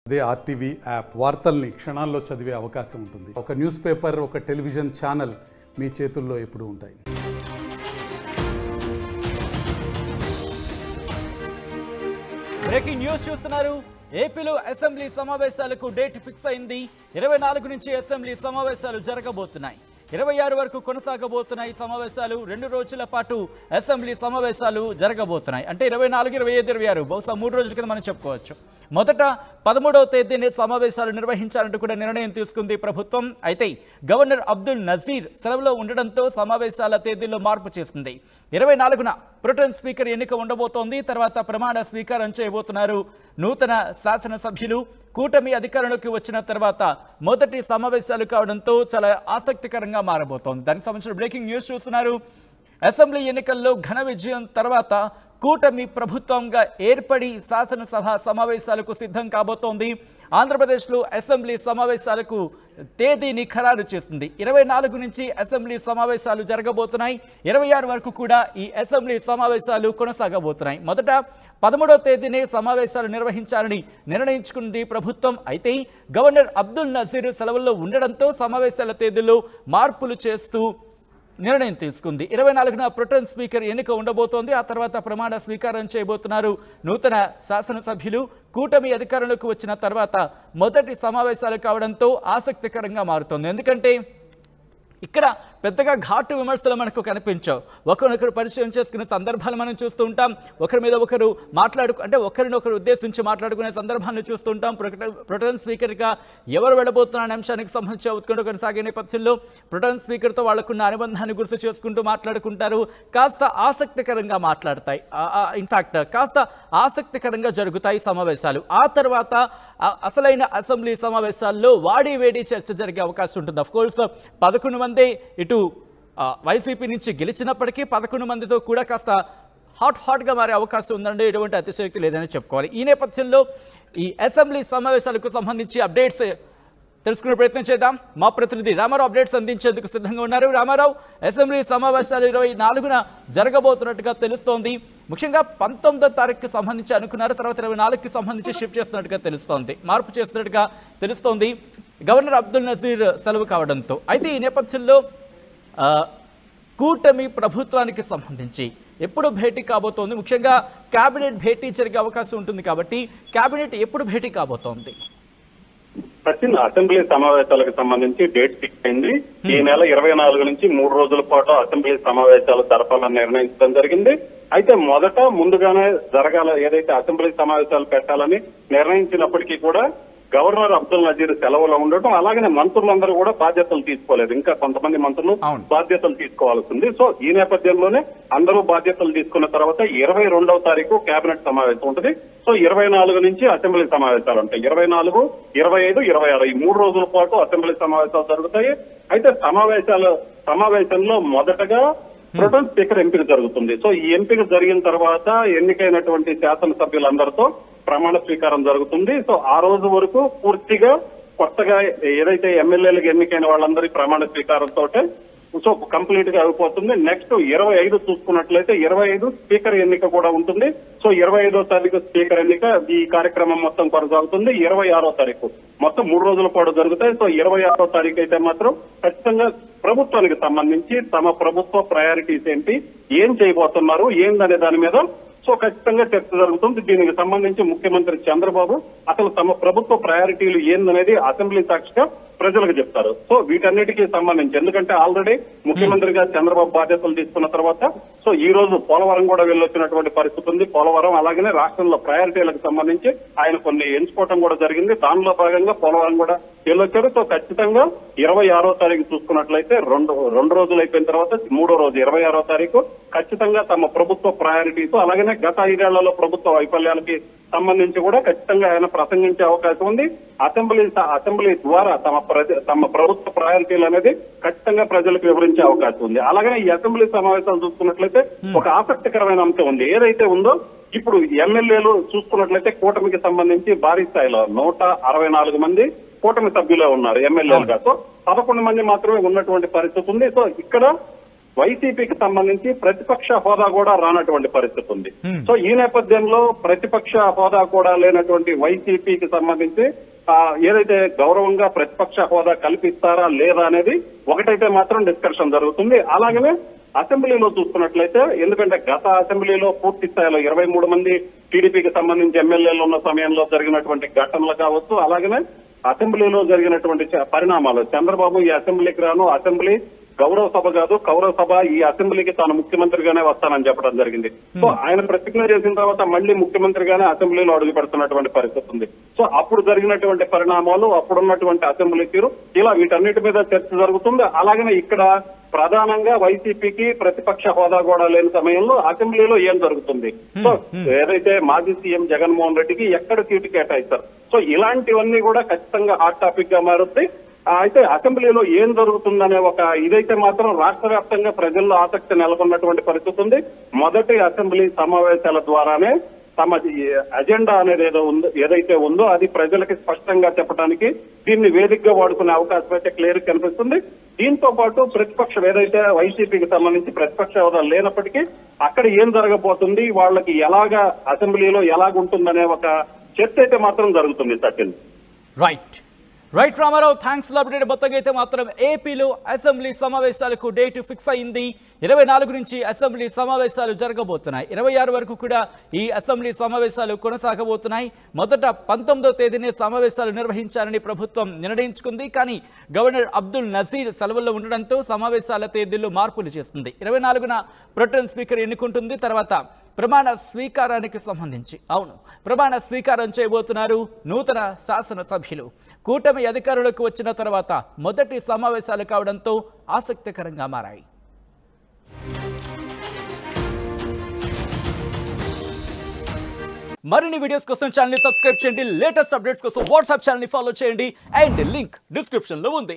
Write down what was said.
అదే RTV app వార్తల్ని క్షణాల్లో చదివే అవకాశం ఉంటుంది ఒక న్యూస్ పేపర్ ఒక టెలివిజన్ ఛానల్ మీ చేతుల్లో ఎప్పుడూ ఉంటాయి బ్రేకింగ్ న్యూస్ చూస్తున్నారు ఏపీలో అసెంబ్లీ సమావేశాలకు డేట్ ఫిక్స్ అయింది ఇరవై నాలుగు నుంచి అసెంబ్లీ సమావేశాలు జరగబోతున్నాయి ఇరవై ఆరు వరకు కొనసాగబోతున్నాయి సమావేశాలు రెండు రోజుల పాటు అసెంబ్లీ సమావేశాలు జరగబోతున్నాయి అంటే ఇరవై నాలుగు ఇరవై ఐదు ఇరవై ఆరు బహుశా మూడు రోజుల కింద మనం చెప్పుకోవచ్చు మొదట పదమూడవ తేదీని సమావేశాలు నిర్వహించాలంటూ కూడా నిర్ణయం తీసుకుంది ప్రభుత్వం అయితే గవర్నర్ అబ్దుల్ నజీర్ సెలవులో ఉండడంతో సమావేశాల తేదీల్లో మార్పు చేసింది ఇరవై నాలుగున ప్రొటెన్ స్పీకర్ ఎన్నిక ఉండబోతోంది తర్వాత ప్రమాణ స్వీకారం చేయబోతున్నారు నూతన శాసనసభ్యులు కూటమి అధికారంలోకి వచ్చిన తర్వాత మొదటి సమావేశాలు కావడంతో చాలా ఆసక్తికరంగా మారబోతోంది దానికి సంబంధించిన బ్రేకింగ్ న్యూస్ చూస్తున్నారు అసెంబ్లీ ఎన్నికల్లో ఘన విజయం తర్వాత కూటమి ప్రభుత్వంగా ఏర్పడి శాసనసభ సమావేశాలకు సిద్ధం కాబోతోంది ఆంధ్రప్రదేశ్లో అసెంబ్లీ సమావేశాలకు తేదీని ఖరారు చేసింది ఇరవై నాలుగు నుంచి అసెంబ్లీ సమావేశాలు జరగబోతున్నాయి ఇరవై ఆరు వరకు కూడా ఈ అసెంబ్లీ సమావేశాలు కొనసాగబోతున్నాయి మొదట పదమూడవ తేదీనే సమావేశాలు నిర్వహించాలని నిర్ణయించుకుంది ప్రభుత్వం అయితే గవర్నర్ అబ్దుల్ నజీర్ సెలవుల్లో ఉండడంతో సమావేశాల తేదీలో మార్పులు చేస్తూ నిర్ణయం తీసుకుంది ఇరవై నాలుగున ప్రొటెన్ స్పీకర్ ఎన్నిక ఉండబోతోంది ఆ తర్వాత ప్రమాణ స్వీకారం చేయబోతున్నారు నూతన శాసనసభ్యులు కూటమి అధికారంలోకి వచ్చిన తర్వాత మొదటి సమావేశాలు కావడంతో ఆసక్తికరంగా మారుతోంది ఎందుకంటే ఇక్కడ పెద్దగా ఘాటు విమర్శలు మనకు కనిపించవు ఒకరినొకరు పరిచయం చేసుకునే సందర్భాలు మనం చూస్తూ ఉంటాం ఒకరి మీద ఒకరు మాట్లాడుకు అంటే ఒకరినొకరు ఉద్దేశించి మాట్లాడుకునే సందర్భాలను చూస్తూ ఉంటాం ప్రొటెన్ ప్రొటెన్ స్పీకర్గా ఎవరు వెళ్ళబోతున్న అంశానికి సంబంధించి ఉత్కంఠ కొనసాగే నేపథ్యంలో ప్రొటెన్ స్పీకర్తో వాళ్ళకున్న అనుబంధాన్ని గుర్తు చేసుకుంటూ మాట్లాడుకుంటారు కాస్త ఆసక్తికరంగా మాట్లాడతాయి ఇన్ఫాక్ట్ కాస్త ఆసక్తికరంగా జరుగుతాయి సమావేశాలు ఆ తర్వాత ఆ అసలైన అసెంబ్లీ సమావేశాల్లో వాడి వేడి చర్చ జరిగే అవకాశం ఉంటుంది అఫ్ కోర్స్ పదకొండు మంది ఇటు ఆ, వైసీపీ నుంచి గెలిచినప్పటికీ పదకొండు మందితో కూడా కాస్త హాట్ హాట్గా మారే అవకాశం ఉందండి ఎటువంటి అతిశయోక్తి లేదని చెప్పుకోవాలి ఈ నేపథ్యంలో ఈ అసెంబ్లీ సమావేశాలకు సంబంధించి అప్డేట్స్ తెలుసుకునే ప్రయత్నం చేద్దాం మా ప్రతినిధి రామారావు అప్డేట్స్ అందించేందుకు సిద్ధంగా ఉన్నారు రామారావు అసెంబ్లీ సమావేశాలు ఇరవై నాలుగున జరగబోతున్నట్టుగా తెలుస్తోంది ముఖ్యంగా పంతొమ్మిదో తారీఖుకి సంబంధించి అనుకున్నారు తర్వాత ఇరవై నాలుగుకి సంబంధించి షిఫ్ట్ చేస్తున్నట్టుగా తెలుస్తోంది మార్పు చేస్తున్నట్టుగా తెలుస్తోంది గవర్నర్ అబ్దుల్ నజీర్ సెలవు కావడంతో అయితే ఈ నేపథ్యంలో ఆ, కూటమి ప్రభుత్వానికి సంబంధించి ఎప్పుడు భేటీ కాబోతోంది ముఖ్యంగా కేబినెట్ భేటీ జరిగే అవకాశం ఉంటుంది కాబట్టి కేబినెట్ ఎప్పుడు భేటీ కాబోతోంది సచిన్ అసెంబ్లీ సమావేశాలకు సంబంధించి డేట్ ఫిక్స్ అయింది ఈ నెల ఇరవై నాలుగు నుంచి మూడు రోజుల పాటు అసెంబ్లీ సమావేశాలు జరపాలని నిర్ణయించడం జరిగింది అయితే మొదట ముందుగానే జరగాల ఏదైతే అసెంబ్లీ సమావేశాలు పెట్టాలని నిర్ణయించినప్పటికీ కూడా గవర్నర్ అబ్దుల్ నజీర్ సెలవులో ఉండటం అలాగనే మంత్రులందరూ కూడా బాధ్యతలు తీసుకోలేదు ఇంకా కొంతమంది మంత్రులు అవును. బాధ్యతలు తీసుకోవాల్సి ఉంది సో ఈ నేపథ్యంలోనే అందరూ బాధ్యతలు తీసుకున్న తర్వాత ఇరవై రెండవ తారీఖు కేబినెట్ సమావేశం ఉంటుంది సో ఇరవై నాలుగు నుంచి అసెంబ్లీ సమావేశాలు ఉంటాయి ఇరవై నాలుగు ఇరవై ఐదు ఇరవై ఆరు ఈ మూడు రోజుల పాటు అసెంబ్లీ సమావేశాలు జరుగుతాయి అయితే సమావేశాలు సమావేశంలో మొదటగా ప్రొటెన్ స్పీకర్ ఎంపిక జరుగుతుంది సో ఈ ఎంపిక జరిగిన తర్వాత ఎన్నికైనటువంటి శాసనసభ్యులందరితో ప్రమాణ స్వీకారం జరుగుతుంది సో ఆ రోజు వరకు పూర్తిగా కొత్తగా ఏదైతే ఎమ్మెల్యేలకు ఎన్నికైన వాళ్ళందరి ప్రమాణ స్వీకారంతో సో కంప్లీట్ గా అయిపోతుంది నెక్స్ట్ ఇరవై ఐదు చూసుకున్నట్లయితే ఇరవై ఐదు స్పీకర్ ఎన్నిక కూడా ఉంటుంది సో ఇరవై ఐదో తారీఖు స్పీకర్ ఎన్నిక ఈ కార్యక్రమం మొత్తం కొనసాగుతుంది ఇరవై ఆరో తారీఖు మొత్తం మూడు రోజుల పాటు జరుగుతాయి సో ఇరవై ఆరో తారీఖు అయితే మాత్రం ఖచ్చితంగా ప్రభుత్వానికి సంబంధించి తమ ప్రభుత్వ ప్రయారిటీస్ ఏంటి ఏం చేయబోతున్నారు ఏందనే దాని మీద సో ఖచ్చితంగా చర్చ జరుగుతుంది దీనికి సంబంధించి ముఖ్యమంత్రి చంద్రబాబు అసలు తమ ప్రభుత్వ ప్రయారిటీలు ఏందనేది అసెంబ్లీ సాక్షిగా ప్రజలకు చెప్తారు సో వీటన్నిటికీ సంబంధించి ఎందుకంటే ఆల్రెడీ ముఖ్యమంత్రిగా చంద్రబాబు బాధ్యతలు తీసుకున్న తర్వాత సో ఈ రోజు పోలవరం కూడా వెళ్ళొచ్చినటువంటి పరిస్థితి ఉంది పోలవరం అలాగనే రాష్ట్రంలో ప్రయారిటీలకు సంబంధించి ఆయన కొన్ని ఎంచుకోవడం కూడా జరిగింది దానిలో భాగంగా పోలవరం కూడా వెళ్ళొచ్చారు సో ఖచ్చితంగా ఇరవై ఆరో తారీఖు చూసుకున్నట్లయితే రెండు రెండు రోజులు అయిపోయిన తర్వాత మూడో రోజు ఇరవై ఆరో తారీఖు ఖచ్చితంగా తమ ప్రభుత్వ ప్రయారిటీస్ అలాగనే గత ఐదేళ్లలో ప్రభుత్వ వైఫల్యాలకి సంబంధించి కూడా ఖచ్చితంగా ఆయన ప్రసంగించే అవకాశం ఉంది అసెంబ్లీ అసెంబ్లీ ద్వారా తమ ప్రజ తమ ప్రభుత్వ ప్రయారిటీలు అనేది ఖచ్చితంగా ప్రజలకు వివరించే అవకాశం ఉంది అలాగనే ఈ అసెంబ్లీ సమావేశాలు చూసుకున్నట్లయితే ఒక ఆసక్తికరమైన అంశం ఉంది ఏదైతే ఉందో ఇప్పుడు ఎమ్మెల్యేలు చూసుకున్నట్లయితే కూటమికి సంబంధించి భారీ స్థాయిలో నూట అరవై నాలుగు మంది కూటమి సభ్యులే ఉన్నారు ఎమ్మెల్యేలుగా సో పదకొండు మంది మాత్రమే ఉన్నటువంటి పరిస్థితి ఉంది సో ఇక్కడ వైసీపీకి సంబంధించి ప్రతిపక్ష హోదా కూడా రానటువంటి పరిస్థితి ఉంది Hmm. సో ఈ నేపథ్యంలో ప్రతిపక్ష హోదా కూడా లేనటువంటి వైసీపీకి సంబంధించి ఆ, ఏదైతే గౌరవంగా ప్రతిపక్ష హోదా కల్పిస్తారా లేదా అనేది ఒకటైతే మాత్రం డిస్కషన్ జరుగుతుంది అలాగనే అసెంబ్లీలో చూసుకున్నట్లయితే ఎందుకంటే గత అసెంబ్లీలో పూర్తి స్థాయిలో ఇరవై మూడు మంది టీడీపీకి సంబంధించి ఎమ్మెల్యేలు ఉన్న సమయంలో జరిగినటువంటి ఘటనలు కావచ్చు అలాగనే అసెంబ్లీలో జరిగినటువంటి చ- పరిణామాలు చంద్రబాబు ఈ అసెంబ్లీకి రాను అసెంబ్లీ గౌరవ సభ కాదు కౌరవ సభ ఈ అసెంబ్లీకి తాను ముఖ్యమంత్రిగానే వస్తానని చెప్పడం జరిగింది సో ఆయన ప్రతిజ్ఞ చేసిన తర్వాత మళ్ళీ ముఖ్యమంత్రిగానే అసెంబ్లీలో అడుగు పెడుతున్నటువంటి పరిస్థితి ఉంది సో అప్పుడు జరిగినటువంటి పరిణామాలు అప్పుడున్నటువంటి అసెంబ్లీ తీరు ఇలా వీటన్నిటి మీద చర్చ జరుగుతుంది అలాగనే ఇక్కడ ప్రధానంగా వైసీపీకి ప్రతిపక్ష హోదా కూడా లేని సమయంలో అసెంబ్లీలో ఏం జరుగుతుంది సో ఏదైతే మాజీ సీఎం జగన్మోహన్ రెడ్డికి ఎక్కడ సీటు కేటాయిస్తారు సో ఇలాంటివన్నీ కూడా ఖచ్చితంగా హాట్ టాపిక్ గా మారుతాయి ఆ, అయితే అసెంబ్లీలో ఏం జరుగుతుందనే ఒక ఇదైతే మాత్రం రాష్ట్ర వ్యాప్తంగా ప్రజల్లో ఆసక్తి నెలకొన్నటువంటి పరిస్థితి ఉంది మొదటి అసెంబ్లీ సమావేశాల ద్వారానే తమ ఈ అజెండా అనేది ఏదో ఉందో ఏదైతే ఉందో అది ప్రజలకి స్పష్టంగా చెప్పడానికి దీన్ని వేదికగా వాడుకునే అవకాశం అయితే క్లియర్ కనిపిస్తుంది దీంతో పాటు ప్రతిపక్షం ఏదైతే వైసీపీకి సంబంధించి ప్రతిపక్ష హోదా లేనప్పటికీ అక్కడ ఏం జరగబోతుంది వాళ్ళకి ఎలాగా అసెంబ్లీలో ఎలాగుంటుందనే ఒక చర్చ అయితే మాత్రం జరుగుతుంది Sachin right right Ramarao thanks update మొత్తంగా అయితే మాత్రం ఏపీలో అసెంబ్లీ సమావేశాలకు డేట్ ఫిక్స్ అయింది ఇరవై నాలుగు నుంచి అసెంబ్లీ సమావేశాలు జరగబోతున్నాయి ఇరవై ఆరు వరకు కూడా ఈ అసెంబ్లీ సమావేశాలు కొనసాగబోతున్నాయి మొదట పంతొమ్మిదో తేదీనే సమావేశాలు నిర్వహించాలని ప్రభుత్వం నిర్ణయించుకుంది కానీ గవర్నర్ అబ్దుల్ నజీర్ సెలవుల్లో ఉండడంతో సమావేశాల తేదీల్లో మార్పులు చేస్తుంది ఇరవై నాలుగున ప్రొటెన్ స్పీకర్ ఎన్నుకుంటుంది తర్వాత ప్రమాణ స్వీకారానికి సంబంధించి అవును ప్రమాణ స్వీకారం చేయబోతున్నారు నూతన శాసనసభ్యులు కూటమి అధికారులకు వచ్చిన తర్వాత మొదటి సమావేశాలు కావడంతో ఆసక్తికరంగా మారాయి మరిన్ని వీడియోస్ కోసం ఛానల్ సబ్స్క్రైబ్ చేయండి లేటెస్ట్ అప్డేట్స్ కోసం వాట్సాప్ ఛానల్ ఫాలో చేయండి అండ్ లింక్ డిస్క్రిప్షన్ లో ఉంది